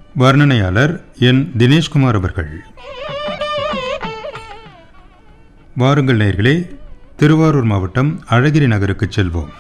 வர்ணனையாளர் என் தினேஷ்குமார் அவர்கள் வாருங்கள் நேர்களே திருவாரூர் மாவட்டம் அழகிரி நகருக்கு செல்வோம்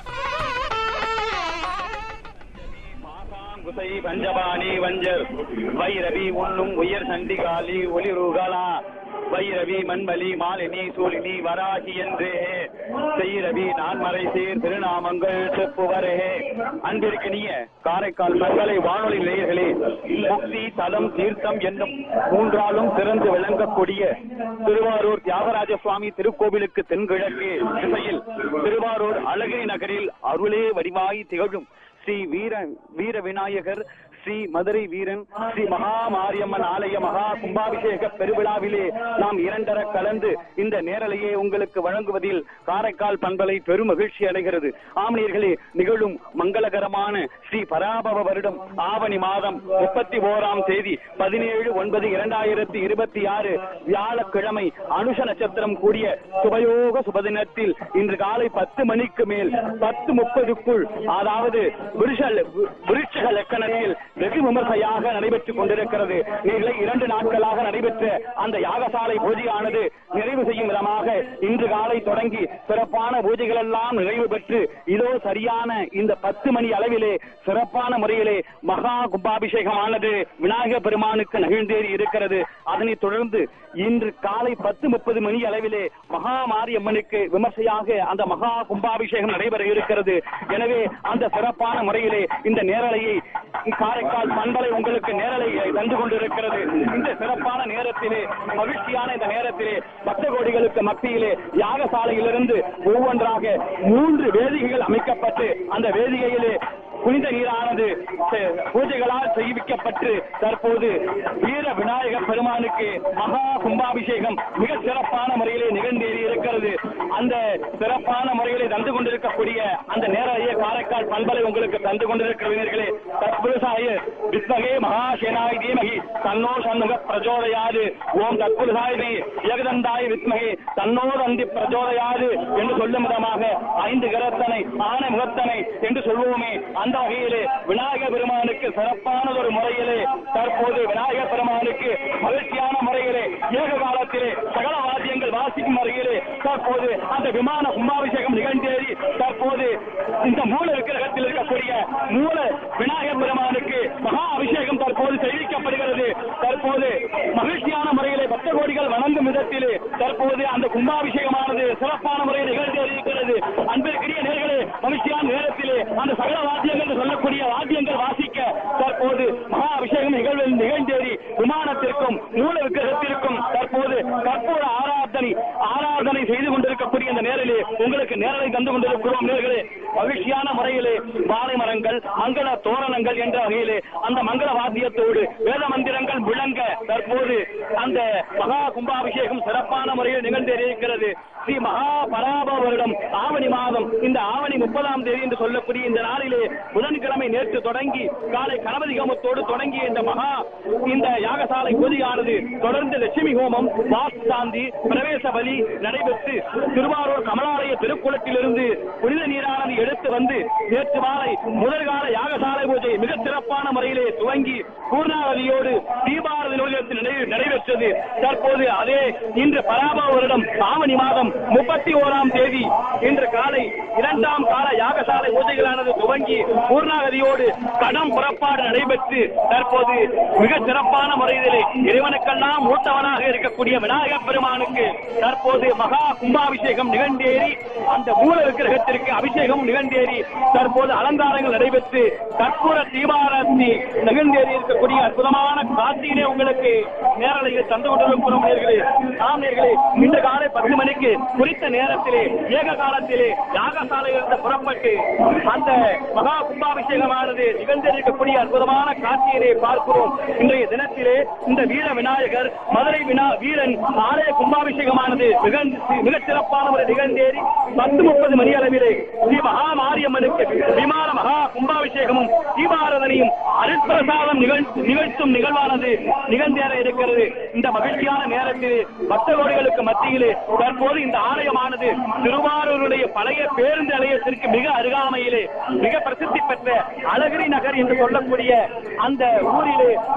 குசை பஞ்சபாணி வஞ்சர் வைரவி உண்ணும் உயர் சண்டிகாலி ஒளிருகலா வைரவி மண்மலி மாலினி சூலினி வராகி என்றே செய்ரவி நான்மறை சீர் திருநாமங்கள் செப்புவரே அன்பிற்கினிய காரைக்கால் மக்களை வானொலி நேயர்களே முக்தி தலம் தீர்த்தம் என்னும் மூன்றாலும் சிறந்து விளங்கக்கூடிய திருவாரூர் தியாகராஜ சுவாமி திருக்கோவிலுக்கு தென்கிழக்கு திசையில் திருவாரூர் அழகிரி நகரில் அருளே வடிவாய் திகழும் ஸ்ரீ வீர வீர விநாயகர் ஸ்ரீ மதுரை வீரன் ஸ்ரீ மகா மாரியம்மன் ஆலய மகா கும்பாபிஷேக பெருவிழாவிலே நாம் இரண்டர கலந்து இந்த நேரலையை உங்களுக்கு வழங்குவதில் காரைக்கால் பண்பலை பெரும் மகிழ்ச்சி அடைகிறது ஆமணியர்களே நிகழும் மங்களகரமான ஸ்ரீ பராபவ வருடம் ஆவணி மாதம் முப்பத்தி ஓராம் தேதி பதினேழு ஒன்பது இரண்டாயிரத்தி இருபத்தி ஆறு வியாழக்கிழமை அனுஷ நட்சத்திரம் கூடிய சுபயோக சுபதினத்தில் இன்று காலை பத்து மணிக்கு மேல் பத்து முப்பதுக்குள் அதாவது விருஷல் விருட்சக லக்கணத்தில் வெகு விமர்சையாக நடைபெற்றுக் கொண்டிருக்கிறது நீங்களே இரண்டு நாட்களாக நடைபெற்ற அந்த யாகசாலை பூஜையானது நிறைவு செய்யும் விதமாக இன்று காலை தொடங்கி சிறப்பான பூஜைகள் எல்லாம் நிறைவு பெற்று இதோ சரியான இந்த பத்து மணி அளவிலே சிறப்பான முறையிலே மகா கும்பாபிஷேகமானது விநாயகர் பெருமானுக்கு நகிழ்ந்தேறி இருக்கிறது அதனைத் தொடர்ந்து இன்று காலை பத்து முப்பது மணி அளவிலே மகா மாரியம்மனுக்கு விமர்சையாக அந்த மகா கும்பாபிஷேகம் நடைபெற இருக்கிறது எனவே அந்த சிறப்பான முறையிலே இந்த நேரலையை காரைக்கால் பண்பலை உங்களுக்கு நேரலையை தந்து கொண்டிருக்கிறது இந்த சிறப்பான நேரத்திலே மகிழ்ச்சியான இந்த நேரத்திலே பக்த கோடிகளுக்கு மத்தியிலே யாகசாலையிலிருந்து ஒவ்வொன்றாக மூன்று வேதிகைகள் அமைக்கப்பட்டு அந்த வேதிகையிலே புனித நீரானது செ- பூஜைகளால் செய்விக்கப்பட்டு தற்போது வீர விநாயகர் பெருமானுக்கு மகா கும்பாபிஷேகம் மிக சிறப்பான முறையிலே நிகழ்ந்தேறி இருக்கிறது அந்த சிறப்பான முறையிலே தந்து கொண்டிருக்கக்கூடிய அந்த நேரையே காரைக்கால் பண்பலை உங்களுக்கு தந்து கொண்டிருக்கிறவர்களே தற்புருஷாய வித்மகே மகாசேனாய் தீமகி தன்னோ சண்முக பிரச்சோதயாது ஓம் தற்புருஷாய ஏகதந்தாய் வித்மகே தன்னோ தந்தி பிரச்சோதயாது என்று சொல்லும் விதமாக ஐந்து கரத்தனை ஆன முகத்தனை என்று சொல்வோமே அந்த வகையிலே விநாயகர் பெருமானுக்கு சிறப்பானதொரு முறையிலே தற்போது விநாயகர் பெருமானுக்கு மகிழ்ச்சியான முறையிலே ஏக காலத்திலே சகல வாத்தியங்கள் வாசிக்கும் முறையிலே தற்போது அந்த விமான கும்பாபிஷேகம் நிகழ்ந்தேறி தற்போது இந்த மூல விக்கிரகத்தில் இருக்கக்கூடிய மூல விநாயகர் பெருமானுக்கு மகா அபிஷேகம் தற்போது செய்விக்கப்படுகிறது தற்போது மகிழ்ச்சியான முறையிலே பக்த கோடிகள் வணங்கும் விதத்திலே தற்போது அந்த கும்பாபிஷேகமானது சிறப்பான முறையில் நிகழ்ந்தேறி இருக்கிறது அன்பிற்குரிய நேர்களே மகிழ்ச்சியான நேரத்திலே அந்த சகல வாத்தியங்கள் என்று சொல்லக்கூடிய வாத்தியங்கள் வாசிக்க தற்போது மகா அபிஷேகம் நிகழ்வு நிகழ்ந்தேறி விமானத்திற்கும் மூல விக்கிரகத்திற்கும் தற்போது கற்பூர ஆராதனை ஆராதனை செய்து கொண்டிருக்கக்கூடிய இந்த நேரிலே உங்களுக்கு நேரலை தந்து கொண்டிருக்கிறோம் நேர்களே மகிழ்ச்சியான முறையிலே வாழை மரங்கள் மங்கள தோரணங்கள் என்ற வகையிலே அந்த மங்கள வாத்தியத்தோடு வேத மந்திரங்கள் விளங்க தற்போது அந்த மகா கும்பாபிஷேகம் சிறப்பான முறையில் நிகழ்ந்திருக்கிறது ஸ்ரீ மகா பராப வருடம் ஆவணி மாதம் இந்த ஆவணி முப்பதாம் தேதி என்று சொல்லக்கூடிய இந்த நாளிலே புதன்கிழமை நேற்று தொடங்கி காலை கணபதி ஹோமத்தோடு தொடங்கிய இந்த மகா இந்த யாகசாலை பூஜையானது தொடர்ந்து லட்சுமி ஹோமம் வாஸ்து சாந்தி பிரவேச பலி நடைபெற்று திருவாரூர் கமலாலய திருக்குளத்திலிருந்து புனித நீரானது எடுத்து வந்து நேற்று மாலை முதற்கால யாகசாலை பூஜை மிக சிறப்பான முறையிலே துவங்கி பூர்ணாவதியோடு தீபாரதி நூலகத்தில் நடை- நடைபெற்றது தற்போது அதே இன்று பராபவ வருடம் ஆவணி மாதம் முப்பத்தி ஓராம் தேதி இன்று காலை இரண்டாம் கால யாகசாலை பூஜைகளானது துவங்கி பூர்ணாகதியோடு கடம் புறப்பாடு நடைபெற்று தற்போது மிக சிறப்பான முறையிலே இறைவனுக்கெல்லாம் மூத்தவனாக இருக்கக்கூடிய விநாயகப் பெருமானுக்கு தற்போது மகா கும்பாபிஷேகம் நிகழ்ந்தேறி அந்த மூல விக்கிரகத்திற்கு அபிஷேகம் நிகழ்ந்தேறி தற்போது அலங்காரங்கள் நடைபெற்று கற்பூர தீபாரத்தி நிகழ்ந்தேறி இருக்கக்கூடிய அற்புதமான காட்சியிலே உங்களுக்கு நேரலையில் தந்து கொண்டிருக்கிறோம் நேர்களே ஆம் நேர்களே இன்று காலை பத்து மணிக்கு குறித்த நேரத்திலே ஏக காலத்திலே யாகசாலையிலிருந்து புறப்பட்டு அந்த மகா கும்பாபிஷேகமானது நிகழ்ந்திருக்கக்கூடிய அற்புதமான காட்சியிலே பார்க்கிறோம் இன்றைய தினத்திலே இந்த வீர விநாயகர் மதுரை வினா வீரன் ஆலய கும்பாபிஷேகமானது மிக- மிகச் சிறப்பான ஒரு நிகழ்ந்தேறி பத்து முப்பது மணி அளவிலே ஸ்ரீ மகா மாரியம்மனுக்கு விமான மகா கும்பாபிஷேகமும் தீபாரதனையும் அருட்பிரசாதம் நிகழ் நிகழ்த்தும் நிகழ்வானது நிகழ்ந்தேற இருக்கிறது இந்த மகிழ்ச்சியான நேரத்தில் பக்தகோடிகளுக்கு மத்தியிலே தற்போது இந்த ஆலயமானது திருவாரூருடைய பழைய பேருந்து நிலையத்திற்கு மிக அருகாமையிலே மிக பிரசித்தி பெற்ற அழகிரி நகர் என்று சொல்லக்கூடிய அந்த ஊரிலே